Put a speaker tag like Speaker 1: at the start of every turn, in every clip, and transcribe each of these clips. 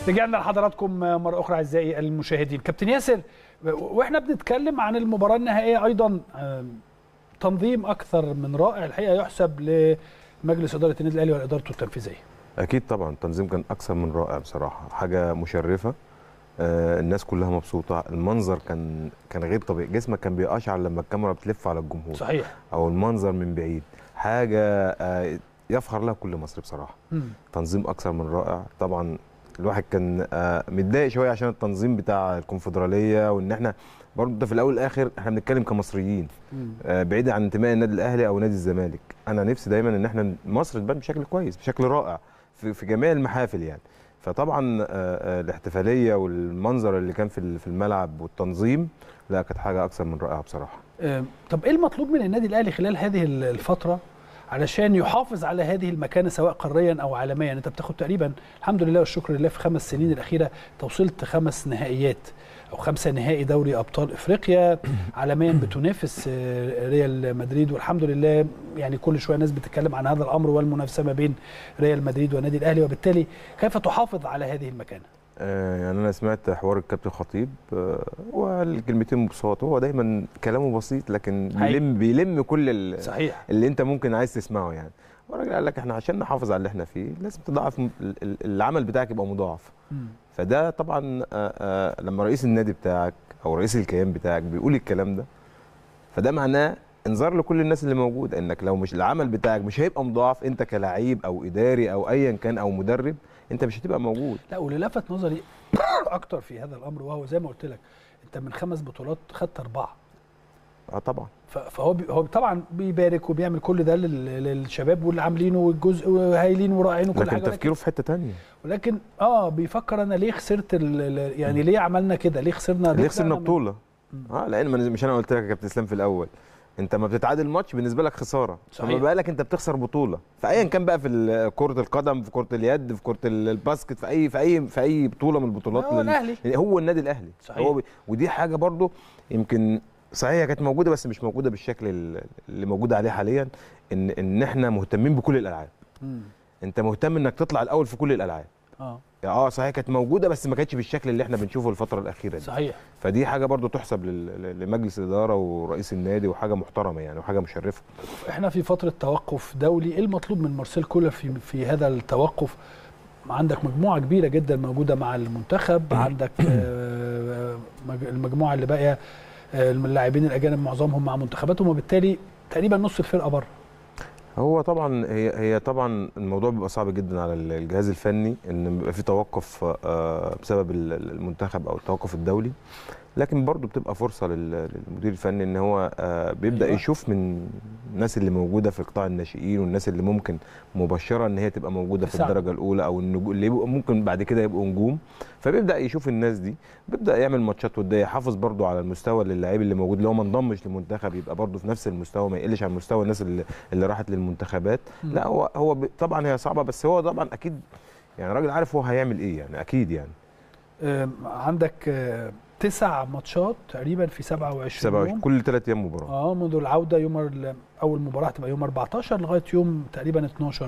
Speaker 1: رجعنا لحضراتكم مرة أخرى أعزائي المشاهدين كابتن ياسر وإحنا بنتكلم عن المباراة النهائية أيضا تنظيم أكثر من رائع الحقيقة يحسب لمجلس إدارة النادي الأهلي وإدارته التنفيذية
Speaker 2: اكيد طبعا التنظيم كان اكثر من رائع بصراحه حاجه مشرفه آه الناس كلها مبسوطه المنظر كان كان غير طبيعي جسمك كان بيقشعر لما الكاميرا بتلف على الجمهور
Speaker 1: صحيح
Speaker 2: او المنظر من بعيد حاجه آه يفخر لها كل مصري بصراحه
Speaker 1: مم.
Speaker 2: تنظيم اكثر من رائع طبعا الواحد كان آه متضايق شويه عشان التنظيم بتاع الكونفدراليه وان احنا برضه في الاول والاخر احنا بنتكلم كمصريين
Speaker 1: مم.
Speaker 2: آه، بعيد عن انتماء النادي الاهلي او نادي الزمالك انا نفسي دايما ان احنا مصر تبان بشكل كويس بشكل رائع في, في جميع المحافل يعني فطبعا آه، آه، الاحتفاليه والمنظر اللي كان في ال- في الملعب والتنظيم لا كانت حاجه اكثر من رائعه بصراحه
Speaker 1: آه، طب إيه المطلوب من النادي الأهلي خلال هذه الفترة علشان يحافظ على هذه المكانة سواء قاريا أو عالميا أنت بتاخد تقريبا الحمد لله والشكر لله في خمس سنين الأخيرة توصلت خمس نهائيات أو خمسة نهائي دوري أبطال إفريقيا عالميا بتنافس آه، ريال مدريد والحمد لله يعني كل شوية ناس بتتكلم عن هذا الأمر والمنافسة ما بين ريال مدريد والنادي الأهلي وبالتالي كيف تحافظ على هذه المكانة؟
Speaker 2: آه، يعني انا سمعت حوار الكابتن خطيب آه، والكلمتين ببساطه هو دايما كلامه بسيط لكن
Speaker 1: حقيقي.
Speaker 2: بيلم بيلم كل ال-
Speaker 1: صحيح
Speaker 2: اللي انت ممكن عايز تسمعه يعني والراجل قال لك احنا عشان نحافظ على اللي احنا فيه لازم تضاعف م- ال- ال- العمل بتاعك يبقى مضاعف
Speaker 1: مم.
Speaker 2: فده طبعا آه، آه، لما رئيس النادي بتاعك او رئيس الكيان بتاعك بيقول الكلام ده فده معناه انذار لكل الناس اللي موجوده انك لو مش العمل بتاعك مش هيبقى مضاعف انت كلاعب او اداري او ايا كان او مدرب انت مش هتبقى موجود
Speaker 1: لا واللي لفت نظري اكتر في هذا الامر وهو زي ما قلت لك انت من خمس بطولات خدت اربعه
Speaker 2: اه طبعا
Speaker 1: ف- فهو بي هو طبعا بيبارك وبيعمل كل ده لل- للشباب واللي عاملينه والجزء وهايلين وراعين وكل
Speaker 2: لكن
Speaker 1: حاجه ولكن,
Speaker 2: تفكيره في حته تانية
Speaker 1: ولكن اه بيفكر انا ليه خسرت ال- ال- يعني ليه عملنا كده ليه خسرنا
Speaker 2: ليه خسرنا
Speaker 1: طلعنا من-
Speaker 2: بطوله
Speaker 1: مم.
Speaker 2: اه لان ما- مش انا قلت لك يا كابتن اسلام في الاول انت ما بتتعادل ماتش بالنسبه لك خساره
Speaker 1: صحيح.
Speaker 2: فما بالك انت بتخسر بطوله فايا كان بقى في ال- كره القدم في كره اليد في كره ال- الباسكت في اي في اي في اي بطوله من البطولات
Speaker 1: هو
Speaker 2: لل-
Speaker 1: الأهلي.
Speaker 2: يعني هو النادي الاهلي
Speaker 1: صحيح.
Speaker 2: هو بي ودي حاجه برضو يمكن صحيح هي كانت موجوده بس مش موجوده بالشكل ال- اللي موجود عليه حاليا ان ان احنا مهتمين بكل الالعاب
Speaker 1: مم.
Speaker 2: انت مهتم انك تطلع الاول في كل الالعاب
Speaker 1: اه
Speaker 2: اه صحيح كانت موجوده بس ما كانتش بالشكل اللي احنا بنشوفه الفتره الاخيره دي
Speaker 1: صحيح
Speaker 2: فدي حاجه برضو تحسب لل- لمجلس الاداره ورئيس النادي وحاجه محترمه يعني وحاجه مشرفه
Speaker 1: احنا في فتره توقف دولي ايه المطلوب من مارسيل كولر في في هذا التوقف عندك مجموعه كبيره جدا موجوده مع المنتخب عندك آه، مج- المجموعه اللي باقيه آه، اللاعبين الاجانب معظمهم مع منتخباتهم وبالتالي تقريبا نص الفرقه بره
Speaker 2: هو طبعا هي هي طبعا الموضوع بيبقى صعب جدا على الجهاز الفني ان بيبقى في توقف آه، بسبب ال- المنتخب او التوقف الدولي لكن برضه بتبقى فرصه لل- للمدير الفني ان هو آه، بيبدا
Speaker 1: أيوة.
Speaker 2: يشوف من الناس اللي موجوده في قطاع الناشئين والناس اللي ممكن مبشره ان هي تبقى موجوده في
Speaker 1: تساعد.
Speaker 2: الدرجه الاولى او النجوم اللي يبقوا ممكن بعد كده يبقوا نجوم فبيبدا يشوف الناس دي بيبدا يعمل ماتشات وديه يحافظ برضه على المستوى للاعب اللي موجود اللي هو ما انضمش للمنتخب يبقى برضه في نفس المستوى ما يقلش عن مستوى الناس اللي, اللي راحت للمنتخبات
Speaker 1: مم.
Speaker 2: لا هو هو ب- طبعا هي صعبه بس هو طبعا اكيد يعني راجل عارف هو هيعمل ايه يعني اكيد يعني
Speaker 1: آم، عندك آه، تسع ماتشات تقريبا في 27
Speaker 2: 27
Speaker 1: يوم
Speaker 2: كل ثلاث ايام مباراه
Speaker 1: اه منذ العوده يوم ال- اول مباراه هتبقى يوم 14 لغايه يوم تقريبا 12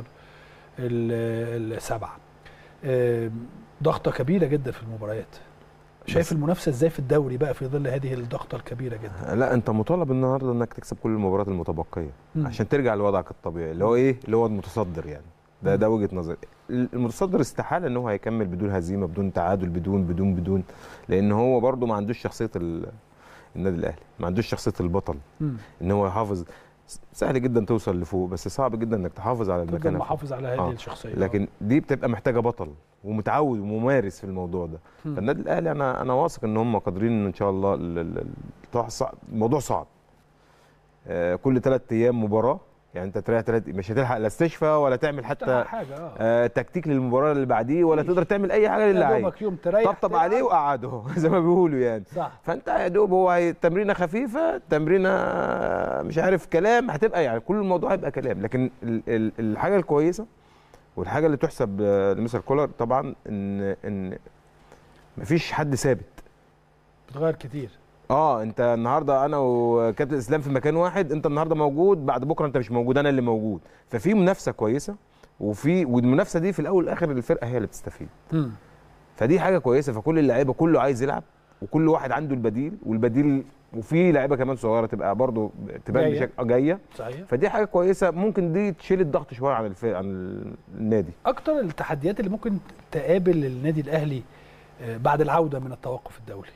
Speaker 1: ال- السبعه آم، ضغطه كبيره جدا في المباريات شايف
Speaker 2: بس-
Speaker 1: المنافسه ازاي في الدوري بقى في ظل هذه الضغطه الكبيره جدا
Speaker 2: لا انت مطالب النهارده انك تكسب كل المباريات المتبقيه
Speaker 1: مم.
Speaker 2: عشان ترجع لوضعك الطبيعي اللي هو ايه اللي هو المتصدر يعني ده
Speaker 1: مم.
Speaker 2: ده وجهه نظري المتصدر استحاله ان هو هيكمل بدون هزيمه بدون تعادل بدون بدون بدون لان هو برده ما عندوش شخصيه ال- النادي الاهلي ما عندوش شخصيه البطل
Speaker 1: مم.
Speaker 2: ان هو يحافظ سهل جدا توصل لفوق بس صعب جدا انك تحافظ على
Speaker 1: تفضل
Speaker 2: المكان
Speaker 1: محافظ على هذه
Speaker 2: آه.
Speaker 1: الشخصيه
Speaker 2: لكن دي بتبقى محتاجه بطل ومتعود وممارس في الموضوع ده
Speaker 1: مم.
Speaker 2: فالنادي الاهلي انا انا واثق ان هم قادرين ان شاء الله ال- ال- ال- طبعاً صعب الموضوع صعب آه، كل ثلاث ايام مباراه يعني انت تريح ثلاث مش هتلحق لا استشفاء ولا تعمل
Speaker 1: ده
Speaker 2: حتى
Speaker 1: حاجه اه
Speaker 2: آه، تكتيك للمباراه اللي بعديه ولا
Speaker 1: مفيش.
Speaker 2: تقدر تعمل اي حاجه
Speaker 1: يا
Speaker 2: للاعب
Speaker 1: دوبك يوم تريح
Speaker 2: طبطب
Speaker 1: تلعب.
Speaker 2: عليه وقعده زي ما بيقولوا يعني
Speaker 1: صح
Speaker 2: فانت يا دوب هو هي- تمرينه خفيفه تمرينه مش عارف كلام هتبقى يعني كل الموضوع هيبقى كلام لكن ال- ال- الحاجه الكويسه والحاجه اللي تحسب آه، لمستر كولر طبعا ان ان مفيش حد ثابت
Speaker 1: بتغير كتير
Speaker 2: اه انت النهارده انا وكابتن اسلام في مكان واحد انت النهارده موجود بعد بكره انت مش موجود انا اللي موجود ففي منافسه كويسه وفي والمنافسه دي في الاول والاخر الفرقه هي اللي بتستفيد
Speaker 1: مم.
Speaker 2: فدي حاجه كويسه فكل اللعيبه كله عايز يلعب وكل واحد عنده البديل والبديل وفي لعيبه كمان صغيره تبقى برضو تبان
Speaker 1: جاية.
Speaker 2: بشكل آه، جايه
Speaker 1: صحيح
Speaker 2: فدي حاجه كويسه ممكن دي تشيل الضغط شويه عن الف... عن النادي
Speaker 1: اكتر التحديات اللي ممكن تقابل النادي الاهلي آه، بعد العوده من التوقف الدولي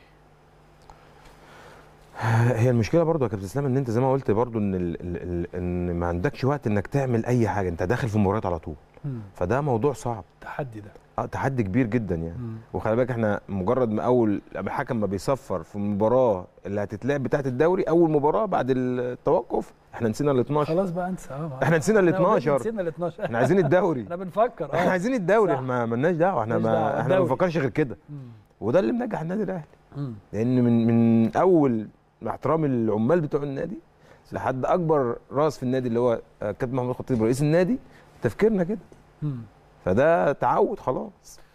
Speaker 2: هي المشكله برضو يا كابتن اسلام ان انت زي ما قلت برضو ان ال... ال... ال... ان ما عندكش وقت انك تعمل اي حاجه انت داخل في مباريات على طول
Speaker 1: مم.
Speaker 2: فده موضوع صعب
Speaker 1: التحدي ده
Speaker 2: اه تحدي كبير جدا يعني
Speaker 1: مم.
Speaker 2: وخلي بالك احنا مجرد ما اول الحكم ما بيصفر في المباراه اللي هتتلعب بتاعه الدوري اول مباراه بعد التوقف احنا نسينا ال 12
Speaker 1: خلاص بقى انسى اه
Speaker 2: احنا نسينا ال
Speaker 1: إحنا already
Speaker 2: 12.
Speaker 1: نسينا ال 12
Speaker 2: احنا عايزين الدوري
Speaker 1: احنا بنفكر اه
Speaker 2: احنا عايزين الدوري
Speaker 1: صح.
Speaker 2: احنا ما مالناش دعوه احنا
Speaker 1: مالناش دعوة،
Speaker 2: ما احنا ما
Speaker 1: الدوري.
Speaker 2: بنفكرش غير كده
Speaker 1: مم.
Speaker 2: وده اللي منجح النادي الاهلي
Speaker 1: مم.
Speaker 2: لان من من اول مع احترام العمال بتوع النادي لحد اكبر راس في النادي اللي هو آه، كابتن محمود خطيب رئيس النادي تفكيرنا كده
Speaker 1: مم.
Speaker 2: فده تعود خلاص